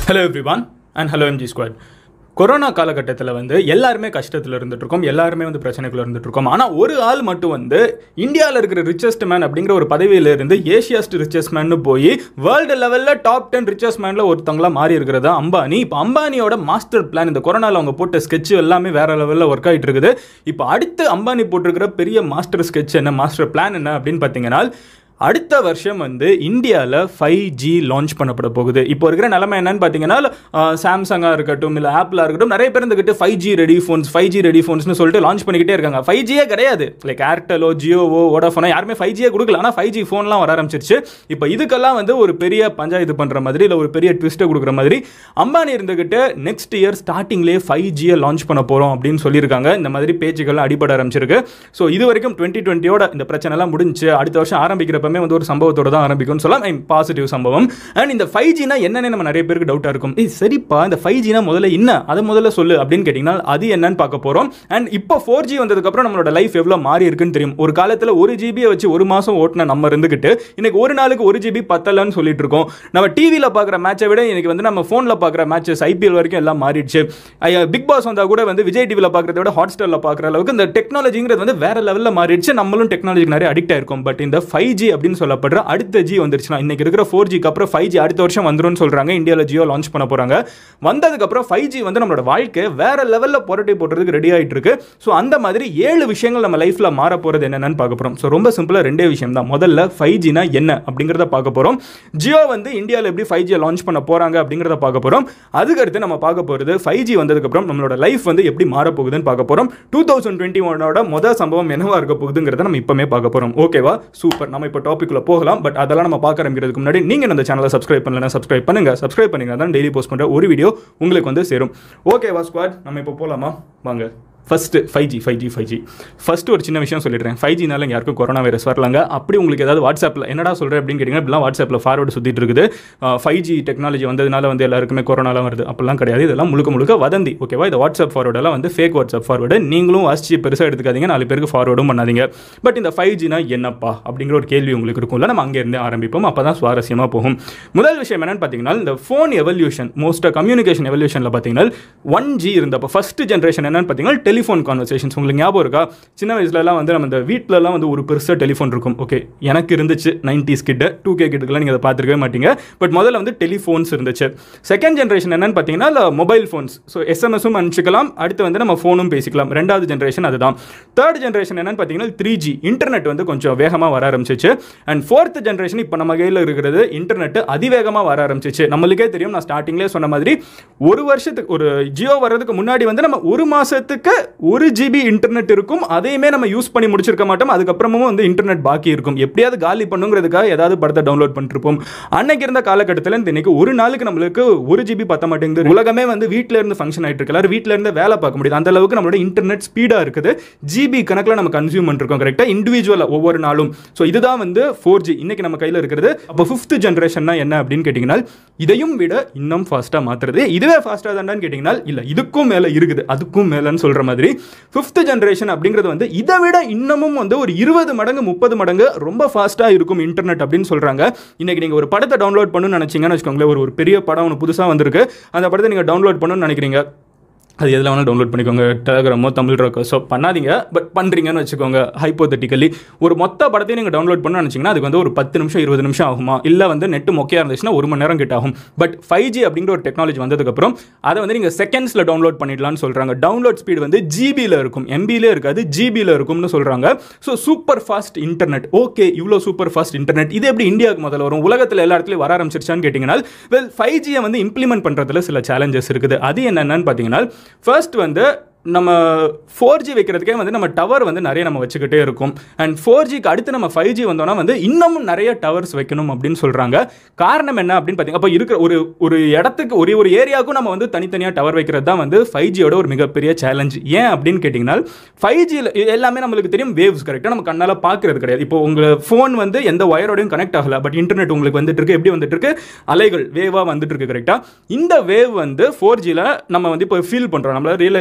hello everyone and hello MG squad corona காலகட்டத்தில் வந்து எல்லாருமே கஷ்டத்தில் இருந்துட்டு இருக்கோம் எல்லாருமே வந்து பிரச்சனைக்குள்ள இருந்துட்டு இருக்கோம் ஆனால் ஒரு ஆள் மட்டும் வந்து இந்தியாவில் இருக்கிற ரிச்சஸ்ட் மேன் அப்படிங்கிற ஒரு பதவியில இருந்து ஏஷியாஸ்ட் ரிச்சஸ்ட் மேன் போய் வேர்ல்டு லெவலில் டாப் டென் ரிச்சஸ்ட் மேனில் ஒருத்தவங்களா மாறி இருக்கிறது அம்பானி இப்போ அம்பானியோட மாஸ்டர் பிளான் இந்த கொரோனாவில் அவங்க போட்ட ஸ்கெட்ச் எல்லாமே வேற லெவலில் ஒர்க் ஆகிட்டு இருக்குது இப்போ அடுத்து அம்பானி போட்டிருக்கிற பெரிய மாஸ்டர் ஸ்கெட்ச் என்ன மாஸ்டர் பிளான் என்ன அப்படின்னு பார்த்தீங்கன்னா அடுத்த வருஷம் வந்து இந்தியாவில் ஃபைவ் ஜி லான்ச் பண்ணப்பட போகுது இப்போ இருக்கிற நிலைமை என்னன்னு பார்த்தீங்கன்னா சாம்சங்காக இருக்கட்டும் இல்லை ஆப்பிளாக இருக்கட்டும் நிறைய பேர் இருந்துக்கிட்டு five G ready phones five G ready ஃபோன்ஸ்னு சொல்லிட்டு லான்ச் பண்ணிக்கிட்டே இருக்காங்க ஃபைவ் ஜியே கிடையாது லைக் ஏர்டெலோ ஜியோவோ வோடாஃபோனோ யாருமே ஃபைவ் ஜியே கொடுக்கல ஆனால் ஃபைவ் ஜி ஃபோன்லாம் வர ஆரம்பிச்சிருச்சு இப்போ இதுக்கெல்லாம் வந்து ஒரு பெரிய பஞ்சாயத்து பண்ணுற மாதிரி இல்லை ஒரு பெரிய ட்விஸ்ட்டை கொடுக்குற மாதிரி அம்பானி இருந்துக்கிட்டு நெக்ஸ்ட் இயர் ஸ்டார்டிங்லேயே ஃபைவ் ஜியை லான்ச் பண்ண போகிறோம் அப்படின்னு சொல்லியிருக்காங்க இந்த மாதிரி பேச்சுக்கள்லாம் அடிபட ஆரம்பிச்சிருக்கு ஸோ இது வரைக்கும் டுவெண்ட்டி டுவெண்ட்டியோட இந்த பிரச்சனைலாம் முடிஞ்சு அடுத்த வருஷம் ஆரம்பிக்கிறப்ப எப்பவுமே வந்து ஒரு சம்பவத்தோட தான் ஆரம்பிக்கும்னு சொல்லலாம் ஐம் பாசிட்டிவ் சம்பவம் அண்ட் இந்த ஃபைவ் ஜினா என்னன்னு நம்ம நிறைய பேருக்கு டவுட்டாக இருக்கும் ஏய் சரிப்பா இந்த ஃபைவ் ஜினா முதல்ல என்ன அதை முதல்ல சொல்லு அப்படின்னு கேட்டிங்கன்னா அது என்னன்னு பார்க்க போகிறோம் அண்ட் இப்போ ஃபோர் ஜி வந்ததுக்கப்புறம் நம்மளோட லைஃப் எவ்வளோ மாறி இருக்குன்னு தெரியும் ஒரு காலத்தில் ஒரு ஜிபியை வச்சு ஒரு மாதம் ஓட்டின நம்ம இருந்துக்கிட்டு இன்னைக்கு ஒரு நாளுக்கு ஒரு ஜிபி பத்தலன்னு சொல்லிட்டு இருக்கோம் நம்ம டிவியில் பார்க்குற மேட்சை விட இன்னைக்கு வந்து நம்ம ஃபோனில் பார்க்குற மேட்சஸ் ஐபிஎல் வரைக்கும் எல்லாம் மாறிடுச்சு பிக் பாஸ் வந்தால் கூட வந்து விஜய் டிவியில் பார்க்குறத விட ஹாட் ஸ்டாரில் பார்க்குற அளவுக்கு இந்த டெக்னாலஜிங்கிறது வந்து வேற லெவலில் மாறிடுச்சு நம்மளும் டெக்னாலஜிக்கு நிறைய அடிக்ட் ஆயிருக்கும் பட் இந்த ஃபைவ் ஜி அப்படின்னு சொல்லப்படுற அடுத்த ஜி வந்துருச்சுன்னா இன்னைக்கு இருக்கிற ஃபோர் ஜிக்கு அப்புறம் ஃபைவ் ஜி அடுத்த வருஷம் வந்துரும்னு சொல்றாங்க இந்தியாவில் ஜியோ லான்ச் பண்ண போறாங்க வந்ததுக்கப்புறம் ஃபைவ் ஜி வந்து நம்மளோட வாழ்க்கை வேற லெவலில் புரட்டி போடுறதுக்கு ரெடி ஆயிட்டு இருக்கு ஸோ அந்த மாதிரி ஏழு விஷயங்கள் நம்ம லைஃப்ல மாற போறது என்னென்னு பார்க்க போறோம் ஸோ ரொம்ப சிம்பிளா ரெண்டே விஷயம் தான் முதல்ல ஃபைவ் ஜினா என்ன அப்படிங்கிறத பார்க்க போறோம் ஜியோ வந்து இந்தியாவில் எப்படி ஃபைவ் ஜியை லான்ச் பண்ண போறாங்க அப்படிங்கிறத பார்க்க போறோம் அதுக்கடுத்து நம்ம பார்க்க போறது ஃபைவ் ஜி வந்ததுக்கப்புறம் நம்மளோட லைஃப் வந்து எப்படி மாற போகுதுன்னு பார்க்க போறோம் டூ தௌசண்ட் டுவெண்ட்டி ஒனோட முதல் சம்பவம் என்னவா இருக்க போகுதுங்கிறத நம்ம இப்பவுமே பார்க்க போறோம் ஓகேவா சூப்பர் நம்ம இப்போ டாபிக்ல போகலாம் பட் அதெல்லாம் நம்ம பார்க்க ஆரம்பிக்கிறதுக்கு முன்னாடி நீங்கள் இந்த சேனலை சப்ஸ்கிரைப் பண்ணலன்னா சப்ஸ்கிரைப் பண்ணுங்க சப்ஸ்கிரைப் பண்ணீங்க தான் டெய்லி போஸ்ட் பண்ணுற ஒரு வீடியோ உங்களுக்கு வந்து சேரும் ஓகேவா ஸ்குவாட் நம்ம இப்போ போகலாமா வாங்க first five G five G five G first ஒரு சின்ன விஷயம் சொல்லிடுறேன் ஃபைவ் ஜினால யாருக்கும் கொரோனா வைரஸ் வரலாங்க அப்படி உங்களுக்கு ஏதாவது வாட்ஸ்அப்பில் என்னடா சொல்கிறேன் அப்படின்னு கேட்டிங்கன்னா இப்படிலாம் வாட்ஸ்அப்பில் ஃபார்வர்டு சுற்றிட்டு இருக்குது ஃபைவ் ஜி டெக்னாலஜி வந்ததுனால வந்து எல்லாருக்குமே கொரோனாலாம் வருது அப்படிலாம் கிடையாது இதெல்லாம் முழுக்க முழுக்க வதந்தி ஓகேவா இந்த வாட்ஸ்அப் ஃபார்வர்டெல்லாம் வந்து ஃபேக் வாட்ஸ்அப் ஃபார்வர்டு நீங்களும் வாசிச்சு பெருசாக எடுத்துக்காதீங்க நாலு பேருக்கு ஃபார்வர்டும் பண்ணாதீங்க பட் இந்த ஃபைவ் ஜினா என்னப்பா அப்படிங்கிற ஒரு கேள்வி உங்களுக்கு இருக்கும்ல நம்ம அங்கேருந்து ஆரம்பிப்போம் அப்போ தான் சுவாரஸ்யமாக போகும் முதல் விஷயம் என்னன்னு பார்த்தீங்கன்னா இந்த ஃபோன் எவல்யூஷன் மோஸ்ட்டாக கம்யூனிகேஷன் எவல்யூஷனில் பார்த்தீங்கன்னா ஒன் ஜி இருந்தப்போ ஃபஸ்ட் ஜென்ரேஷன் என்னன்னு பார்த்தீங்கன்னா டெலிஃபோன் கான்வர்சேஷன்ஸ் உங்களுக்கு ஞாபகம் இருக்கா சின்ன வயசுலலாம் வந்து நம்ம இந்த வீட்டிலலாம் வந்து ஒரு பெருசாக டெலிஃபோன் இருக்கும் ஓகே எனக்கு இருந்துச்சு நைன்டிஸ் கிட்ட டூ கே கிட்டலாம் நீங்கள் அதை பார்த்துருக்கவே மாட்டீங்க பட் முதல்ல வந்து டெலிஃபோன்ஸ் இருந்துச்சு செகண்ட் ஜென்ரேஷன் என்னன்னு பார்த்தீங்கன்னா மொபைல் ஃபோன்ஸ் ஸோ எஸ்எம்எஸும் அனுப்பிச்சிக்கலாம் அடுத்து வந்து நம்ம ஃபோனும் பேசிக்கலாம் ரெண்டாவது ஜென்ரேஷன் அதுதான் தேர்ட் ஜென்ரேஷன் என்னன்னு பார்த்தீங்கன்னா த்ரீ ஜி இன்டர்நெட் வந்து கொஞ்சம் வேகமாக வர ஆரம்பிச்சிச்சு அண்ட் ஃபோர்த் ஜென்ரேஷன் இப்போ நம்ம கையில் இருக்கிறது இன்டர்நெட் அதிவேகமாக வர ஆரம்பிச்சிச்சு நம்மளுக்கே தெரியும் நான் ஸ்டார்டிங்லேயே சொன்ன மாதிரி ஒரு வருஷத்துக்கு ஒரு ஜியோ வர்றதுக்கு முன்னாடி வந்து நம்ம ஒரு மாதத்துக்கு ஒரு ஜிபி இன்டர்நெட் இருக்கும் அதையுமே நம்ம யூஸ் பண்ணி முடிச்சிருக்க மாட்டோம் அதுக்கப்புறமும் வந்து இன்டர்நெட் பாக்கி இருக்கும் எப்படியாவது காலி பண்ணுங்கிறதுக்காக ஏதாவது படத்தை டவுன்லோட் பண்ணிருப்போம் அன்னைக்கு இருந்த காலகட்டத்தில் இந்த இன்னைக்கு ஒரு நாளுக்கு நம்மளுக்கு ஒரு ஜிபி பத்த மாட்டேங்குது உலகமே வந்து வீட்டில் இருந்து ஃபங்க்ஷன் ஆகிட்டு இருக்கு எல்லாரும் வீட்டில் இருந்து வேலை பார்க்க முடியுது அந்த அளவுக்கு நம்மளோட இன்டர்நெட் ஸ்பீடாக இருக்குது ஜிபி கணக்கில் நம்ம கன்சியூம் பண்ணிருக்கோம் கரெக்டாக இண்டிவிஜுவலாக ஒவ்வொரு நாளும் ஸோ இதுதான் வந்து ஃபோர் ஜி இன்னைக்கு நம்ம கையில் இருக்கிறது அப்போ ஃபிஃப்த் ஜென்ரேஷன்னா என்ன அப்படின்னு கேட்டிங்கன்னா இதையும் விட இன்னும் ஃபாஸ்ட்டாக மாற்றுறது இதுவே ஃபாஸ்ட்டாக தானு கேட்டிங்கன்னா இல்லை இதுக்கும் மேலே இருக்குது அதுக்கும் மேலேன்னு சொல்கிற மாதிரி ஃபிஃப்த் ஜென்ரேஷன் அப்படிங்கிறது வந்து இதை விட இன்னமும் வந்து ஒரு இருபது மடங்கு முப்பது மடங்கு ரொம்ப ஃபாஸ்ட்டாக இருக்கும் இன்டர்நெட் அப்படின்னு சொல்கிறாங்க இன்றைக்கி நீங்கள் ஒரு படத்தை டவுன்லோட் பண்ணணும்னு நினச்சிங்கன்னு வச்சுக்கோங்களேன் ஒரு ஒரு பெரிய படம் ஒன்று புதுசாக வந்திருக்கு அந்த படத்தை நீங்கள் டவுன்லோட் பண்ணணும்னு நினைக்கிறீங்க அது எதில் வேணாலும் டவுன்லோட் பண்ணிக்கோங்க டெலகிராமோ தமிழ் ரோக்கோ பண்ணாதீங்க பட் பண்ணுறீங்கன்னு வச்சுக்கோங்க ஹைப்போதட்டிக்கலி ஒரு மொத்த படத்தையும் நீங்கள் டவுன்லோட் பண்ண நினச்சிங்கன்னா அதுக்கு வந்து ஒரு பத்து நிமிஷம் இருபது நிமிஷம் ஆகுமா இல்லை வந்து நெட்டு மொக்கையாக இருந்துச்சுன்னா ஒரு மணி நேரம் கிட்ட ஆகும் பட் ஃபைவ் ஜி அப்படிங்கிற ஒரு டெக்னாலஜி வந்ததுக்கப்புறம் அதை வந்து நீங்கள் செகண்ட்ஸில் டவுன்லோட் பண்ணிடலாம்னு சொல்கிறாங்க டவுன்லோட் ஸ்பீடு வந்து ஜிபியில் இருக்கும் எம்பியிலே இருக்காது ஜிபியில் இருக்கும்னு சொல்கிறாங்க so super fast internet okay இவ்வளோ சூப்பர் ஃபாஸ்ட் இன்டர்நெட் இது எப்படி இந்தியாவுக்கு முதல்ல வரும் உலகத்தில் எல்லா இடத்துலையும் வர ஆரம்பிச்சிருச்சான்னு கேட்டிங்கன்னா வெல் ஃபைவ் ஜியை வந்து இம்ப்ளிமெண்ட் பண்ணுறதுல சில சேலஞ்சஸ் இருக்குது அது என்னென்னு பார்த்தீங்கன்னா ஃபர்ஸ்ட் வந்து நம்ம ஃபோர் ஜி வைக்கிறதுக்கே வந்து நம்ம டவர் வந்து நிறைய நம்ம வச்சுக்கிட்டே இருக்கும் அண்ட் ஃபோர் ஜிக்கு அடுத்து நம்ம ஃபைவ் ஜி வந்தோம்னா வந்து இன்னமும் நிறைய டவர்ஸ் வைக்கணும் அப்படின்னு சொல்கிறாங்க காரணம் என்ன அப்படின்னு பார்த்தீங்கன்னா அப்போ இருக்கிற ஒரு ஒரு இடத்துக்கு ஒரு ஒரு ஏரியாவுக்கும் நம்ம வந்து தனித்தனியாக டவர் வைக்கிறது தான் வந்து ஃபைவ் ஜியோட ஒரு மிகப்பெரிய சேலஞ்ச் ஏன் அப்படின்னு கேட்டிங்கன்னா ஃபைவ் ஜியில் எல்லாமே நம்மளுக்கு தெரியும் வேவ்ஸ் கரெக்டாக நம்ம கண்ணால் பார்க்கறது கிடையாது இப்போ உங்கள் ஃபோன் வந்து எந்த ஒயரோடையும் கனெக்ட் ஆகல பட் இன்டர்நெட் உங்களுக்கு வந்துட்டு இருக்கு எப்படி வந்துட்டு இருக்கு அலைகள் வேவாக வந்துட்டு இருக்கு கரெக்டாக இந்த வேவ் வந்து ஃபோர் ஜியில் நம்ம வந்து இப்போ ஃபீல் பண்ணுறோம் நம்மளால ரியலைஸ் பண்ண முடியுது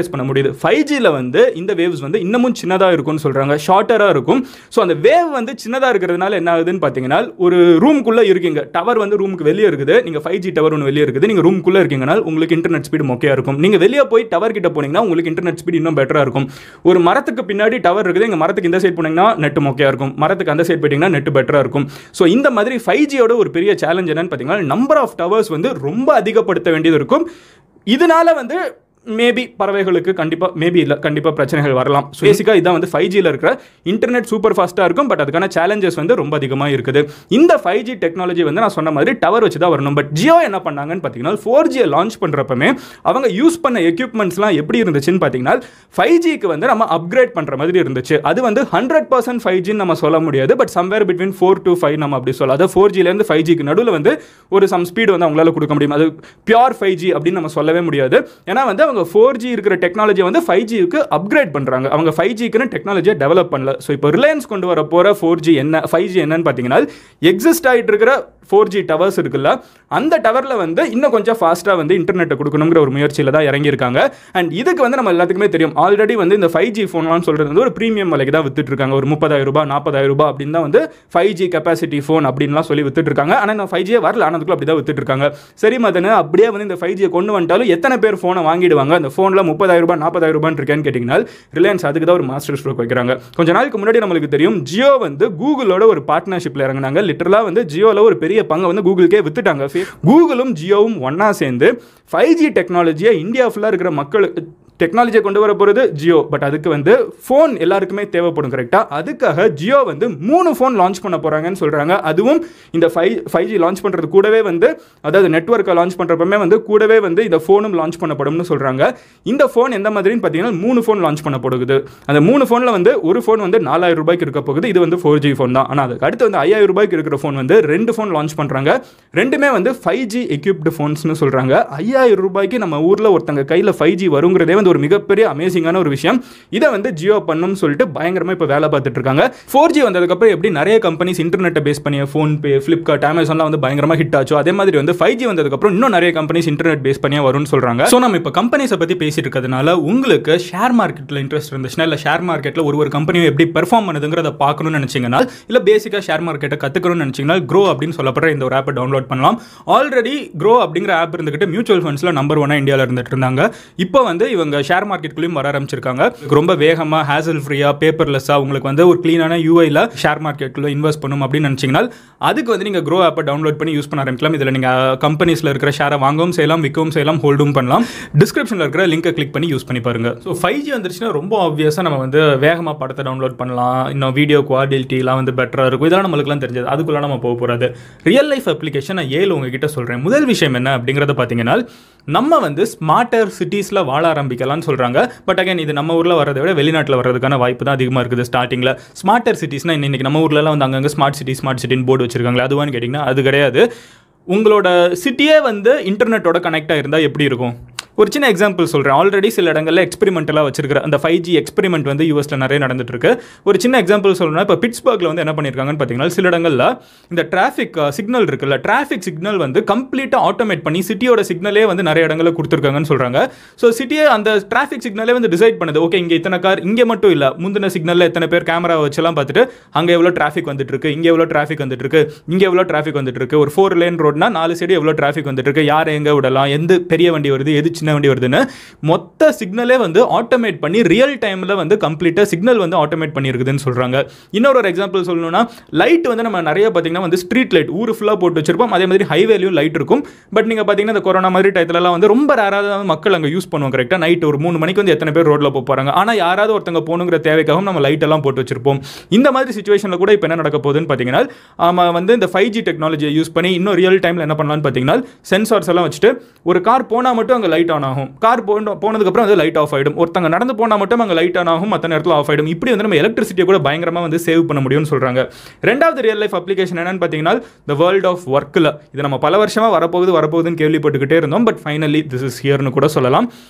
இருந்தது ஃபைவ் ஜியில் வந்து இந்த வேவ்ஸ் வந்து இன்னமும் சின்னதாக இருக்கும்னு சொல்கிறாங்க ஷார்ட்டராக இருக்கும் ஸோ அந்த வேவ் வந்து சின்னதாக இருக்கிறதுனால என்ன ஆகுதுன்னு பார்த்தீங்கன்னா ஒரு ரூம்குள்ளே இருக்கீங்க டவர் வந்து ரூமுக்கு வெளியே இருக்குது நீங்கள் ஃபைவ் ஜி டவர் ஒன்று வெளியே இருக்குது நீங்கள் ரூம்குள்ளே இருக்கீங்கன்னா உங்களுக்கு இன்டர்நெட் ஸ்பீடு மொக்கையாக இருக்கும் நீங்கள் வெளியே போய் டவர் கிட்ட போனீங்கன்னா உங்களுக்கு இன்டர்நெட் ஸ்பீடு இன்னும் பெட்டராக இருக்கும் ஒரு மரத்துக்கு பின்னாடி டவர் இருக்குது இங்கே மரத்துக்கு இந்த சைடு போனீங்கன்னா நெட் மொக்கையாக இருக்கும் மரத்துக்கு அந்த சைடு போயிட்டீங்கன்னா நெட் பெட்டராக இருக்கும் ஸோ இந்த மாதிரி ஃபைவ் ஜியோட ஒரு பெரிய சேலஞ்ச் என்னன்னு பார்த்தீங்கன்னா நம்பர் ஆஃப் டவர்ஸ் வந்து ரொம்ப அதிகப்படுத்த வேண்டியது இருக்கும் இதனால வந்து மேபி பறவைகளுக்கு கண்டிப்பாக மேபி இல்லை கண்டிப்பாக பிரச்சனைகள் வரலாம் ஸோ பேசிக்காக இதான் வந்து ஃபைவ் ஜியில் இருக்கிற இன்டர்நெட் சூப்பர் ஃபாஸ்ட்டாக இருக்கும் பட் அதுக்கான சேலஞ்சஸ் வந்து ரொம்ப அதிகமாக இருக்குது இந்த ஃபைவ் ஜி டெக்னாலஜி வந்து நான் சொன்ன மாதிரி டவர் வச்சு தான் வரணும் பட் ஜியோ என்ன பண்ணாங்கன்னு பார்த்தீங்கன்னா ஃபோர் ஜியை லான்ச் பண்ணுறப்பமே அவங்க யூஸ் பண்ண எக்யூப்மெண்ட்ஸ்லாம் எப்படி இருந்துச்சுன்னு பார்த்தீங்கன்னா ஃபைவ் ஜிக்கு வந்து நம்ம அப்கிரேட் பண்ணுற மாதிரி இருந்துச்சு அது வந்து ஹண்ட்ரட் பர்சன்ட் ஃபைவ் ஜின்னு நம்ம சொல்ல முடியாது but somewhere between four to five நம்ம அப்படி சொல்லலாம் அதாவது ஃபோர் ஜிலேருந்து ஃபைவ் ஜிக்கு நடுவில் வந்து ஒரு சம் ஸ்பீடு வந்து அவங்களால கொடுக்க முடியும் அது பியூர் ஃபைவ் ஜி அப்படின்னு நம்ம சொல்லவே முடியாது ஏன்னா வந்து அவங்க ஃபோர் ஜி இருக்கிற டெக்னாலஜி வந்து ஃபைவ் ஜிக்கு அப்கிரேட் பண்ணுறாங்க அவங்க ஃபைவ் ஜிக்குன்னு டெக்னாலஜியை டெவலப் பண்ணல ஸோ இப்போ ரிலையன்ஸ் கொண்டு வர போகிற ஃபோர் ஜி என்ன ஃபைவ் ஜி என்னன்னு பார்த்தீங்கன்னா எக்ஸிஸ்ட் ஆகிட்டு இருக்கிற ஃபோர் ஜி டவர்ஸ் இருக்குல்ல அந்த டவரில் வந்து இன்னும் கொஞ்சம் ஃபாஸ்ட்டாக வந்து இன்டர்நெட்டை கொடுக்கணுங்கிற ஒரு முயற்சியில் தான் இறங்கியிருக்காங்க அண்ட் இதுக்கு வந்து நம்ம எல்லாத்துக்குமே தெரியும் ஆல்ரெடி வந்து இந்த ஃபைவ் ஜி ஃபோன்லாம் சொல்கிறது வந்து ஒரு ப்ரீமியம் விலைக்கு தான் வித்துட்டு இருக்காங்க ஒரு முப்பதாயிரம் ரூபாய் நாற்பதாயிரம் ரூபாய் அப்படின்னு தான் வந்து ஃபைவ் ஜி கெப்பாசிட்டி ஃபோன் அப்படின்லாம் சொல்லி வித்துட்டு இருக்காங்க ஆனால் இந்த ஃபைவ் ஜியே வரல ஆனதுக்குள்ள அப்படி தான் வித்துட்டு இருக்காங்க சரி மதனு அப்படியே வந்து இந்த ஃபைவ் ஜியை கொண்டு வந்துட்டாலும் எத்தனை பேர் ஃபோனை வாங்கிடுவாங்க அந்த ஃபோனில் முப்பதாயிரம் ரூபாய் நாற்பதாயிரம் ரூபான்னு இருக்கேன்னு கேட்டிங்கன்னா ரிலையன்ஸ் அதுக்கு தான் ஒரு மாஸ்டர் ஸ்ட்ரோக் வைக்கிறாங்க கொஞ்ச நாளுக்கு முன்னாடி நம்மளுக்கு தெரியும் ஜியோ வந்து கூகுளோட ஒரு பார்ட்னர்ஷிப்பில் இறங்கினாங்க லிட்டரலாக வந்து ஜியோவில் ஒரு பெரிய பங்கை வந்து கூகுளுக்கே வித்துட்டாங்க கூகுளும் ஜியோவும் ஒன்றா சேர்ந்து ஃபைவ் ஜி டெக்னாலஜியை இந்தியா ஃபுல்லாக இருக்கிற மக்களுக்கு டெக்னாலஜியை கொண்டு வர போகிறது ஜியோ பட் அதுக்கு வந்து ஃபோன் எல்லாருக்குமே தேவைப்படும் கரெக்டாக அதுக்காக ஜியோ வந்து மூணு ஃபோன் லான்ச் பண்ண போகிறாங்கன்னு சொல்கிறாங்க அதுவும் இந்த ஃபைவ் ஃபைவ் ஜி லான்ச் பண்ணுறது கூடவே வந்து அதாவது நெட்ஒர்க்கை லான்ச் பண்ணுறப்பமே வந்து கூடவே வந்து இந்த ஃபோனும் லான்ச் பண்ணப்படும்னு சொல்கிறாங்க இந்த ஃபோன் எந்த மாதிரின்னு பார்த்தீங்கன்னா மூணு ஃபோன் லான்ச் பண்ணப்படுது அந்த மூணு ஃபோனில் வந்து ஒரு ஃபோன் வந்து நாலாயிரம் ரூபாய்க்கு இருக்க போகுது இது வந்து ஃபோர் ஜி ஃபோன் தான் ஆனால் அதுக்கு அடுத்து வந்து ஐயாயிரம் ரூபாய்க்கு இருக்கிற ஃபோன் வந்து ரெண்டு ஃபோன் லான்ச் பண்ணுறாங்க ரெண்டுமே வந்து ஃபைவ் ஜி எக்யூப்டு ஃபோன்ஸ்னு சொல்கிறாங்க ஐயாயிரம் ரூபாய்க்கு நம்ம ஊரில் ஒருத்தங்க கையில் ஃபைவ் ஜி வருங்கிறதே வந்து ஒரு மிகப்பெரிய அமேசிங்கான ஒரு விஷயம் இதை வந்து ஜியோ பண்ணும் சொல்லிட்டு பயங்கரமாக இப்போ வேலை பார்த்துட்டு இருக்காங்க ஃபோர் ஜி வந்ததுக்கப்புறம் எப்படி நிறைய கம்பெனிஸ் இன்டர்நெட்டை பேஸ் பண்ணி ஃபோன்பே ஃப்ளிப்கார்ட் அமேசான்லாம் வந்து பயங்கரமாக ஹிட் ஆச்சோ அதே மாதிரி வந்து ஃபைவ் ஜி வந்ததுக்கப்புறம் இன்னும் நிறைய கம்பெனிஸ் இன்டர்நெட் பேஸ் பண்ணியே வரும்னு சொல்கிறாங்க ஸோ நம்ம இப்போ கம்பெனிஸை பற்றி பேசிட்டு இருக்கிறதுனால உங்களுக்கு ஷேர் மார்க்கெட்டில் இன்ட்ரெஸ்ட் இருந்துச்சுன்னா இல்லை ஷேர் மார்க்கெட்டில் ஒரு ஒரு கம்பெனியும் எப்படி பெர்ஃபார்ம் பண்ணுதுங்கிறத பார்க்கணும்னு நினச்சிங்கன்னா இல்லை பேசிக்காக ஷேர் மார்க்கெட்டை கற்றுக்கணும்னு நினச்சிங்கன்னா க்ரோ அப்படின்னு சொல்லப்படுற இந்த ஒரு ஆப்பை டவுன்லோட் பண்ணலாம் ஆல்ரெடி க்ரோ அப்படிங்கிற ஆப் இருந்துக்கிட்டு மியூச்சுவல் ஃபண்ட்ஸில் நம்பர் ஒன்னாக இந்தியாவில் இருந்துட்டு இருந்தாங்க இப்போ வந்து இவங்க ஷேர் மார்க்கெட்டுக்குள்ளேயும் வர ஆரம்பிச்சிருக்காங்க ரொம்ப வேகமாக ஹேசல் ஃப்ரீயாக பேப்பர்லெஸ்ஸாக உங்களுக்கு வந்து ஒரு க்ளீனான யூஐயில் ஷேர் மார்க்கெட்டில் இன்வெஸ்ட் பண்ணும் அப்படின்னு நினச்சிங்கன்னா அதுக்கு வந்து நீங்கள் க்ரோ ஆப்பை டவுன்லோட் பண்ணி யூஸ் பண்ண ஆரம்பிக்கலாம் இதில் நீங்கள் கம்பெனிஸில் இருக்கிற ஷேரை வாங்கவும் செய்யலாம் விற்கவும் செய்யலாம் ஹோல்டும் பண்ணலாம் டிஸ்கிரிப்ஷனில் இருக்கிற லிங்கை கிளிக் பண்ணி யூஸ் பண்ணி பாருங்க ஸோ ஃபைவ் ஜி வந்துருச்சுன்னா ரொம்ப ஆப்வியஸாக நம்ம வந்து வேகமாக படத்தை டவுன்லோட் பண்ணலாம் இன்னும் வீடியோ குவாலிட்டிலாம் வந்து பெட்டராக இருக்கும் இதெல்லாம் நம்மளுக்குலாம் தெரிஞ்சது அதுக்குள்ள நம்ம போக போகிறது ரியல் லைஃப் அப்ளிகேஷன் நான் ஏழு உங்ககிட்ட சொல்கிறேன் முதல் விஷயம் என்ன அப்படிங்கிறத பார்த்தீங்கன்னா நம்ம வந்து ஸ்மார்ட்டர் சிட்டிஸில் வாழ ஆரம்பிக்கலாம்னு சொல்கிறாங்க பட் அகைன் இது நம்ம ஊரில் வரதை விட வெளிநாட்டில் வர்றதுக்கான வாய்ப்பு தான் அதிகமாக இருக்குது ஸ்டார்டிங்கில் ஸ்மார்ட்டர் சிட்டிஸ்னால் இன்னைக்கு நம்ம ஊர்லலாம் வந்து அங்கங்கே ஸ்மார்ட் சிட்டி ஸ்மார்ட் சிட்டின்னு போர்டு வச்சிருக்காங்களா அதுவான்னு கேட்டிங்கன்னா அது கிடையாது உங்களோட சிட்டியே வந்து இன்டர்நெட்டோட கனெக்ட் ஆகிருந்தால் எப்படி இருக்கும் ஒரு சின்ன எக்ஸாம்பிள் சொல்கிறேன் ஆல்ரெடி சில இடங்களில் எக்ஸ்பெரிமெண்டலாக வச்சிருக்கிற அந்த ஃபைவ் ஜி எக்ஸ்பெரிமெண்ட் வந்து யூஎஸில் நிறைய நடந்துட்டு இருக்கு ஒரு சின்ன எக்ஸாம்பிள் சொல்லணும்னா இப்போ பிட்ஸ்பர்கில் வந்து என்ன பண்ணியிருக்காங்கன்னு பார்த்தீங்கன்னா சில இடங்களில் இந்த டிராஃபிக் சிக்னல் இருக்குல்ல டிராஃபிக் சிக்னல் வந்து கம்ப்ளீட்டாக ஆட்டோமேட் பண்ணி சிட்டியோட சிக்னலே வந்து நிறைய இடங்களில் கொடுத்துருக்காங்கன்னு சொல்கிறாங்க ஸோ சிட்டியே அந்த டிராஃபிக் சிக்னலே வந்து டிசைட் பண்ணுது ஓகே இங்கே இத்தனை கார் இங்கே மட்டும் இல்லை முந்தின சிக்னலில் எத்தனை பேர் கேமரா வச்செல்லாம் பார்த்துட்டு அங்கே எவ்வளோ டிராஃபிக் வந்துட்டு இருக்கு இங்கே எவ்வளோ டிராஃபிக் வந்துட்டு இருக்கு இங்கே எவ்வளோ டிராஃபிக் வந்துட்டு இருக்கு ஒரு ஃபோர் லேன் ரோட்னா நாலு சைடு எவ்வளோ டிராஃபிக் வந்துட்டு இருக்கு யார் எங்கே விடலாம் எந்த பெரிய வண்டி வருது எது சின்ன வண்டி வருதுன்னு மொத்த சிக்னலே வந்து ஆட்டோமேட் பண்ணி ரியல் டைமில் வந்து கம்ப்ளீட்டாக சிக்னல் வந்து ஆட்டோமேட் பண்ணியிருக்குதுன்னு சொல்கிறாங்க இன்னொரு ஒரு எக்ஸாம்பிள் சொல்லணும்னா லைட் வந்து நம்ம நிறைய பார்த்தீங்கன்னா வந்து ஸ்ட்ரீட் லைட் ஊர் ஃபுல்லாக போட்டு வச்சிருப்போம் அதே மாதிரி ஹைவேலையும் லைட் இருக்கும் பட் நீங்கள் பார்த்தீங்கன்னா இந்த கொரோனா மாதிரி டயத்துலலாம் வந்து ரொம்ப ரேராக மக்கள் அங்கே யூஸ் பண்ணுவோம் கரெக்டாக நைட் ஒரு மூணு மணிக்கு வந்து எத்தனை பேர் ரோட்டில் போக போகிறாங்க ஆனால் யாராவது ஒருத்தங்க போகணுங்கிற தேவைக்காகவும் நம்ம லைட் எல்லாம் போட்டு வச்சிருப்போம் இந்த மாதிரி சுச்சுவேஷனில் கூட இப்போ என்ன நடக்க போகுதுன்னு பார்த்தீங்கன்னா ஆமா வந்து இந்த ஃபைவ் ஜி டெக்னாலஜியை யூஸ் பண்ணி இன்னும் ரியல் டைமில் என்ன பண்ணலாம்னு பார்த்தீங்கன்னா சென்சார்ஸ் எல்லாம் வச்சுட்டு ஒரு கார் போனால் மட்டும் அங்கே லைட் ஆன் ஆகும் கார் போன போனதுக்கப்புறம் வந்து லைட் ஆஃப் ஆகிடும் ஒருத்தங்க நடந்து போனால் மட்டும் அங்கே லைட் ஆன் ஆகும் மற்ற நேரத்தில் ஆஃப் ஆகிடும் இப்படி வந்து நம்ம எலக்ட்ரிசிட்டியை கூட பயங்கரமாக வந்து சேவ் பண்ண முடியும்னு சொல்கிறாங்க ரெண்டாவது ரியல் லைஃப் அப்ளிகேஷன் என்னன்னு பார்த்தீங்கன்னா த வேர்ல்ட் ஆஃப் ஒர்க்கில் இது நம்ம பல வருஷமாக வரப்போகுது வரப்போகுதுன்னு கேள்விப்பட்டுக்கிட்டே இருந்தோம் பட் ஃபைனலி திஸ் இஸ் ஹியர்னு கூட சொல்லலாம்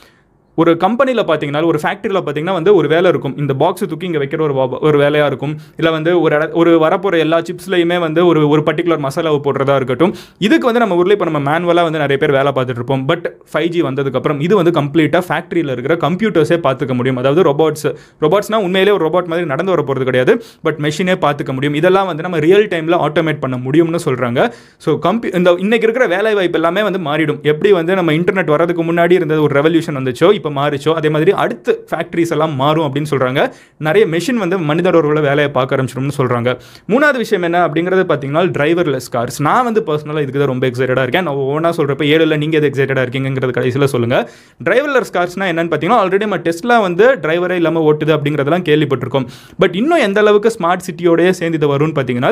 ஒரு கம்பெனியில் பார்த்தீங்கன்னா ஒரு ஃபேக்ட்ரியில் பார்த்தீங்கன்னா வந்து ஒரு வேலை இருக்கும் இந்த பாக்ஸ் தூக்கி இங்கே வைக்கிற ஒரு வா- ஒரு வேலையாக இருக்கும் இல்லை வந்து ஒரு இட- ஒரு வரப்போகிற எல்லா சிப்ஸ்லையுமே வந்து ஒரு ஒரு பர்டிகுலர் மசாலாவை போடுறதா இருக்கட்டும் இதுக்கு வந்து நம்ம ஊரில் இப்போ நம்ம மேனுவலாக வந்து நிறைய பேர் வேலை பார்த்துட்டு இருப்போம் பட் ஃபைவ் ஜி வந்ததுக்கப்புறம் இது வந்து கம்ப்ளீட்டாக ஃபேக்ட்ரியில் இருக்கிற கம்ப்யூட்டர்ஸே பார்த்துக்க முடியும் அதாவது ரொபாட்ஸ் ரொபாட்ஸ்னால் உண்மையிலே ஒரு ரோபோட் மாதிரி நடந்து வர போகிறது கிடையாது பட் மெஷினே பார்த்துக்க முடியும் இதெல்லாம் வந்து நம்ம ரியல் டைமில் ஆட்டோமேட் பண்ண முடியும்னு சொல்கிறாங்க ஸோ கம்ப்யூ இந்த இன்னைக்கு இருக்கிற வேலை வாய்ப்பு எல்லாமே வந்து மாறிடும் எப்படி வந்து நம்ம இன்டர்நெட் வரதுக்கு முன்னாடி இருந்த ஒரு ரெவல்யூஷன் வந்துச்சோ இப்போ மாறிச்சோ அதே மாதிரி அடுத்து ஃபேக்ட்ரிஸ் எல்லாம் மாறும் அப்படின்னு சொல்கிறாங்க நிறைய மெஷின் வந்து மனிதரோட வேலையை பார்க்க ஆரம்பிச்சிடும்னு சொல்கிறாங்க மூணாவது விஷயம் என்ன அப்படிங்கிறது பார்த்தீங்கன்னா டிரைவர்லெஸ் கார்ஸ் நான் வந்து பர்சனலாக இதுக்கு தான் ரொம்ப எக்ஸைட்டடாக இருக்கேன் நான் ஒவ்வொன்றா சொல்கிறப்ப ஏழுல நீங்கள் எது எக்ஸைட்டடாக இருக்கீங்கிறது கடைசியில் சொல்லுங்கள் டிரைவர்லெஸ் கார்ஸ்னால் என்னன்னு பார்த்தீங்கன்னா ஆல்ரெடி நம்ம டெஸ்ட்லா வந்து டிரைவரே இல்லாமல் ஓட்டுது அப்படிங்கிறதெல்லாம் கேள்விப்பட்டிருக்கோம் பட் இன்னும் எந்த அளவுக்கு ஸ்மார்ட் சிட்டியோடய சேர்ந்து இது வரும்னு பார்த்தீங்கன்னா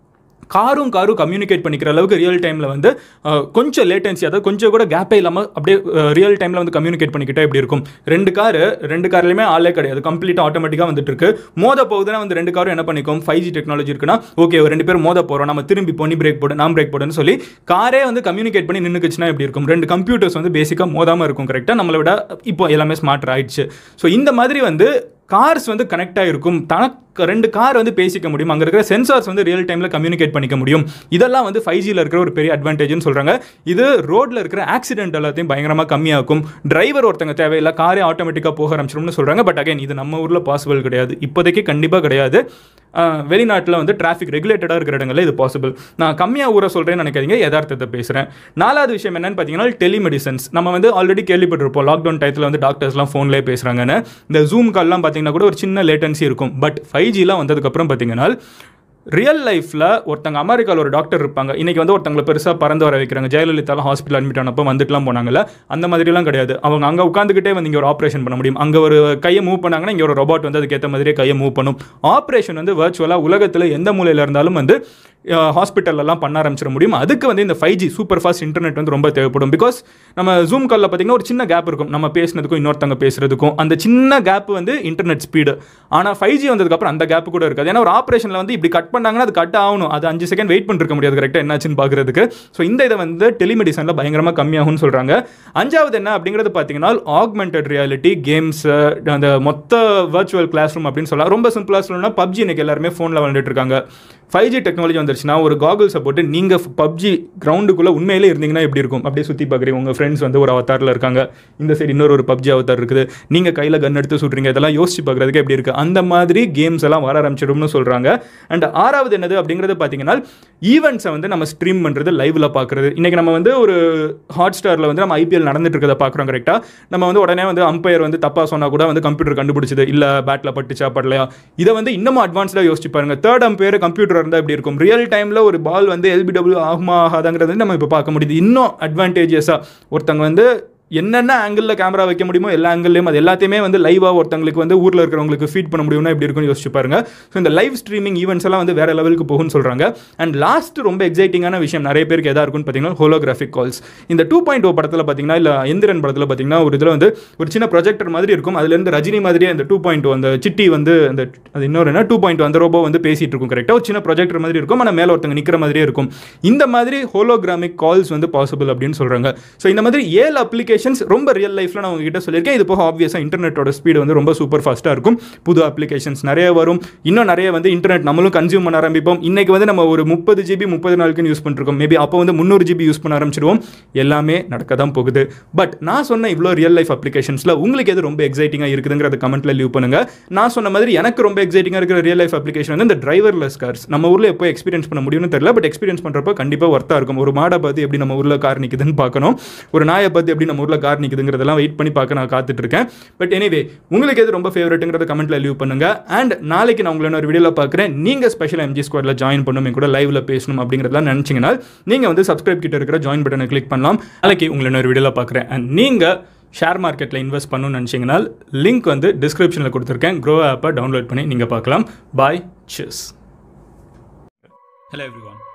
காரும் காரும் கம்யூனிகேட் பண்ணிக்கிற அளவுக்கு ரியல் டைமில் வந்து அஹ், கொஞ்சம் லேட்டன்சி அதாவது கொஞ்சம் கூட கேப்பே இல்லாமல் அப்படியே ரியல் டைமில் வந்து கம்யூனிகேட் பண்ணிக்கிட்டே எப்படி இருக்கும் ரெண்டு காரு ரெண்டு கார்லையுமே ஆளே கிடையாது கம்ப்ளீட்டாக ஆட்டோமேட்டிக்காக வந்துட்டு இருக்கு மோத போகுதுன்னா வந்து ரெண்டு காரும் என்ன பண்ணிக்கும் ஃபைவ் ஜி டெக்னாலஜி இருக்குன்னா ஓகே ஒரு ரெண்டு பேரும் மோத போகிறோம் நம்ம திரும்பி பொண்ணி பிரேக் போடு நான் பிரேக் போடுன்னு சொல்லி காரே வந்து கம்யூனிகேட் பண்ணி நின்றுக்குச்சுன்னா எப்படி இருக்கும் ரெண்டு கம்ப்யூட்டர்ஸ் வந்து பேசிக்காக மோதாமல் இருக்கும் கரெக்டாக நம்மளை விட இப்போ எல்லாமே ஸ்மார்ட் ஆயிடுச்சு ஸோ இந்த மாதிரி வந்து கார்ஸ் வந்து கனெக்ட் ஆகிருக்கும் தனக்கு ரெண்டு கார் வந்து பேசிக்க முடியும் அங்கே இருக்கிற சென்சார்ஸ் வந்து ரியல் டைமில் கம்யூனிகேட் பண்ணிக்க முடியும் இதெல்லாம் வந்து ஃபைவ் ஜியில் இருக்கிற ஒரு பெரிய அட்வான்டேஜ்னு சொல்கிறாங்க இது ரோட்டில் இருக்கிற ஆக்சிடென்ட் எல்லாத்தையும் பயங்கரமாக கம்மியாக்கும் டிரைவர் ஒருத்தங்க தேவையில்லை காரே ஆட்டோமேட்டிக்காக போக ஆரம்பிச்சிடும்னு சொல்கிறாங்க பட் அகைன் இது நம்ம ஊரில் பாசிபிள் கிடையாது இப்போதைக்கு கண்டிப்பாக கிடையாது வெளிநாட்டில் வந்து டிராஃபிக் ரெகுலேட்டடாக இருக்கிற இடங்களில் இது பாசிபிள் நான் கம்மியாக ஊரை சொல்கிறேன்னு நினைக்காதீங்க யதார்த்தத்தை பேசுகிறேன் நாலாவது விஷயம் என்னன்னு பார்த்தீங்கன்னா டெலிமெடிசன்ஸ் நம்ம வந்து ஆல்ரெடி கேள்விப்பட்டிருப்போம் லாக்டவுன் டயத்தில் வந்து டாக்டர்ஸ்லாம் ஃபோன்லேயே பேசுகிறாங்கன்னு இந்த ஜூம் கால்லாம் பார்த்தீங்கன்னா கூட ஒரு சின்ன லேட்டன்சி இருக்கும் பட் ஃபைவ் ஜிலாம் வந்ததுக்கப்புறம் பார்த்தீங்கன்னா ரியல் லைஃப்பில் ஒருத்தங்க அமெரிக்காவில் ஒரு டாக்டர் இருப்பாங்க இன்றைக்கி வந்து ஒருத்தங்களை பெருசாக பறந்து வர வைக்கிறாங்க ஜெயலலிதாலாம் ஹாஸ்பிட்டல் அட்மிட் ஆனப்போ வந்துட்டுலாம் போனாங்கல்ல அந்த மாதிரிலாம் கிடையாது அவங்க அங்கே உட்காந்துக்கிட்டே வந்து இங்கே ஒரு ஆப்ரேஷன் பண்ண முடியும் அங்கே ஒரு கையை மூவ் பண்ணாங்கன்னா இங்கே ஒரு ரோபோட் வந்து அதுக்கேற்ற மாதிரியே கையை மூவ் பண்ணும் ஆப்ரேஷன் வந்து வர்ச்சுவலாக உலகத்தில் எந்த மூலையில் இருந்தாலும் வந்து ஹாஸ்பிட்டல்லாம் பண்ண ஆரம்பிச்சிட முடியும் அதுக்கு வந்து இந்த five G super fast internet வந்து ரொம்ப தேவைப்படும் பிகாஸ் நம்ம ஜூம் காலில் பார்த்தீங்கன்னா ஒரு சின்ன கேப் இருக்கும் நம்ம பேசுனதுக்கும் இன்னொருத்தங்க பேசுறதுக்கும் அந்த சின்ன கேப் வந்து இன்டர்நெட் ஸ்பீடு ஆனால் ஃபைவ் ஜி வந்ததுக்கப்புறம் அந்த கேப் கூட இருக்காது ஏன்னா ஒரு ஆப்ரேஷனில் வந்து இப்படி கட் பண்ணாங்கன்னா அது கட் ஆகணும் அது அஞ்சு செகண்ட் வெயிட் பண்ணிருக்க முடியாது கரெக்டாக என்னாச்சுன்னு பார்க்குறதுக்கு ஸோ இந்த இதை வந்து டெலிமெடிசனில் பயங்கரமாக கம்மியாகும்னு சொல்கிறாங்க அஞ்சாவது என்ன அப்படிங்கிறது பார்த்தீங்கன்னா ஆக்மெண்டட் ரியாலிட்டி கேம்ஸ் அந்த மொத்த வர்ச்சுவல் கிளாஸ் ரூம் அப்படின்னு சொல்லலாம் ரொம்ப சிம்பிளாக சொல்லணும்னா பப்ஜி இன்னைக்கு எல்லாருமே ஃபோனில் விளையாண்டுட்டு இருக்காங்க ஃபைவ் ஜி டெக்னாலஜி வந்துருச்சுன்னா ஒரு காகுல்ஸை போட்டு நீங்கள் பப்ஜி கிரவுண்டுக்குள்ளே உண்மையிலே இருந்தீங்கன்னா எப்படி இருக்கும் அப்படியே சுற்றி பார்க்குறீங்க உங்கள் ஃப்ரெண்ட்ஸ் வந்து ஒரு அவதாரில் இருக்காங்க இந்த சைடு இன்னொரு ஒரு பப்ஜி அவதார் இருக்குது நீங்கள் கையில் கன் எடுத்து சுடுறீங்க இதெல்லாம் யோசிச்சு பார்க்குறதுக்கு எப்படி இருக்குது அந்த மாதிரி கேம்ஸ் எல்லாம் வர ஆரம்பிச்சிடும்னு சொல்கிறாங்க அண்ட் ஆறாவது என்னது அப்படிங்கிறது பார்த்தீங்கன்னா ஈவெண்ட்ஸை வந்து நம்ம ஸ்ட்ரீம் பண்ணுறது லைவில் பார்க்குறது இன்றைக்கி நம்ம வந்து ஒரு ஹாட் ஸ்டாரில் வந்து நம்ம ஐபிஎல் நடந்துட்டு இருக்கதை பார்க்குறோம் கரெக்டாக நம்ம வந்து உடனே வந்து அம்பையர் வந்து தப்பாக சொன்னால் கூட வந்து கம்ப்யூட்டர் கண்டுபிடிச்சது இல்லை பேட்டில் பட்டுச்சா படலையா இதை வந்து இன்னமும் அட்வான்ஸ்டாக யோசிச்சு பாருங்க தேர்ட் அம்பையர் கம்ப்யூட்டர் இருந்தால் எப்படி இருக்கும் ரியல் டைமில் ஒரு பால் வந்து எல்பிடபிள்யூ ஆகுமா ஆகாதாங்கிறது வந்து நம்ம இப்போ பார்க்க முடியுது இன்னும் அட்வான்டேஜஸாக ஒருத்தங்க வந்து என்னென்ன ஆங்கிளில் கேமரா வைக்க முடியுமோ எல்லா ஆங்கிள்லையும் அது எல்லாத்தையுமே வந்து லைவாக ஒருத்தங்களுக்கு வந்து ஊரில் இருக்கிறவங்களுக்கு ஃபீட் பண்ண முடியும்னா எப்படி இருக்கும்னு யோசிச்சு பாருங்க ஸோ இந்த லைவ் ஸ்ட்ரீமிங் ஈவெண்ட்ஸ் எல்லாம் வந்து வேற லெவலுக்கு போகும்னு சொல்கிறாங்க அண்ட் லாஸ்ட் ரொம்ப எக்ஸைட்டிங்கான விஷயம் நிறைய பேருக்கு எதா இருக்கும்னு பார்த்தீங்கன்னா ஹோலோகிராஃபிக் கால்ஸ் இந்த டூ பாயிண்ட் ஓ படத்தில் பார்த்தீங்கன்னா இல்லை எந்திரன் படத்தில் பார்த்தீங்கன்னா ஒரு இதில் வந்து ஒரு சின்ன ப்ரொஜெக்டர் மாதிரி இருக்கும் அதுலேருந்து ரஜினி மாதிரியே அந்த டூ பாயிண்ட் அந்த சிட்டி வந்து அந்த அது இன்னொரு என்ன டூ பாயிண்ட் அந்த ரோபோ வந்து பேசிட்டு இருக்கும் கரெக்டாக ஒரு சின்ன ப்ரொஜெக்டர் மாதிரி இருக்கும் ஆனால் மேலே ஒருத்தங்க நிற்கிற மாதிரியே இருக்கும் இந்த மாதிரி ஹோலோகிராமிக் கால்ஸ் வந்து பாசிபிள் அப்படின்னு சொல்கிறாங்க ஸோ இந்த மாதிரி ஏழு அப்ளிகேஷன்ஸ் ரொம்ப ரியல் லைஃப்பில் நான் உங்ககிட்ட சொல்லியிருக்கேன் இது போக ஆப்வியஸாக இன்டர்நெட்டோட ஸ்பீடு வந்து ரொம்ப சூப்பர் ஃபாஸ்ட்டாக இருக்கும் புது அப்ளிகேஷன்ஸ் நிறைய வரும் இன்னும் நிறைய வந்து இன்டர்நெட் நம்மளும் கன்சியூம் பண்ண ஆரம்பிப்போம் இன்னைக்கு வந்து நம்ம ஒரு முப்பது ஜிபி முப்பது நாளுக்குன்னு யூஸ் பண்ணிருக்கோம் மேபி அப்போ வந்து முந்நூறு ஜிபி யூஸ் பண்ண ஆரம்பிச்சிருவோம் எல்லாமே நடக்க தான் போகுது பட் நான் சொன்ன இவ்வளோ ரியல் லைஃப் அப்ளிகேஷன்ஸில் உங்களுக்கு எது ரொம்ப எக்ஸைட்டிங்காக இருக்குதுங்கிறத கமெண்ட்டில் லீவ் பண்ணுங்க நான் சொன்ன மாதிரி எனக்கு ரொம்ப எக்ஸைட்டிங்காக இருக்கிற ரியல் லைஃப் அப்ளிகேஷன் வந்து இந்த டிரைவர்லெஸ் கார்ஸ் நம்ம ஊரில் எப்போ எக்ஸ்பீரியன்ஸ் பண்ண முடியும்னு தெரியல பட் எக்ஸ்பீரியன்ஸ் பண்ணுறப்ப கண்டிப்பாக ஒர்த்தாக இருக்கும் ஒரு மாடை பார்த்து எப்படி நம்ம ஊரில் கார் நிற்குதுன்னு பார்க்கணும் ஒரு நாயை பார்த்து எப்படி நம்ம ஊரில் கார் நிற்குதுங்கிறதெல்லாம் வெயிட் பண்ணி பார்க்க நான் காத்துட்டு இருக்கேன் பட் எனிவே உங்களுக்கு எது ரொம்ப ஃபேவரட்டுங்கிறத கமெண்ட்ல லீவ் பண்ணுங்க அண்ட் நாளைக்கு நான் உங்களை ஒரு வீடியோவில் பார்க்குறேன் நீங்கள் ஸ்பெஷல் எம்ஜி ஸ்குவாடில் ஜாயின் பண்ணணும் என் கூட லைவ்ல பேசணும் அப்படிங்கிறதெல்லாம் நினச்சிங்கன்னா நீங்கள் வந்து சப்ஸ்கிரைப் கிட்ட இருக்கிற ஜாயின் பட்டனை கிளிக் பண்ணலாம் நாளைக்கு உங்களை ஒரு வீடியோவில் பார்க்குறேன் அண்ட் நீங்கள் ஷேர் மார்க்கெட்டில் இன்வெஸ்ட் பண்ணணும்னு நினச்சிங்கன்னா லிங்க் வந்து டிஸ்கிரிப்ஷனில் கொடுத்துருக்கேன் க்ரோ ஆப்பை டவுன்லோட் பண்ணி நீங்கள் பார்க்கலாம் bye sis hello every one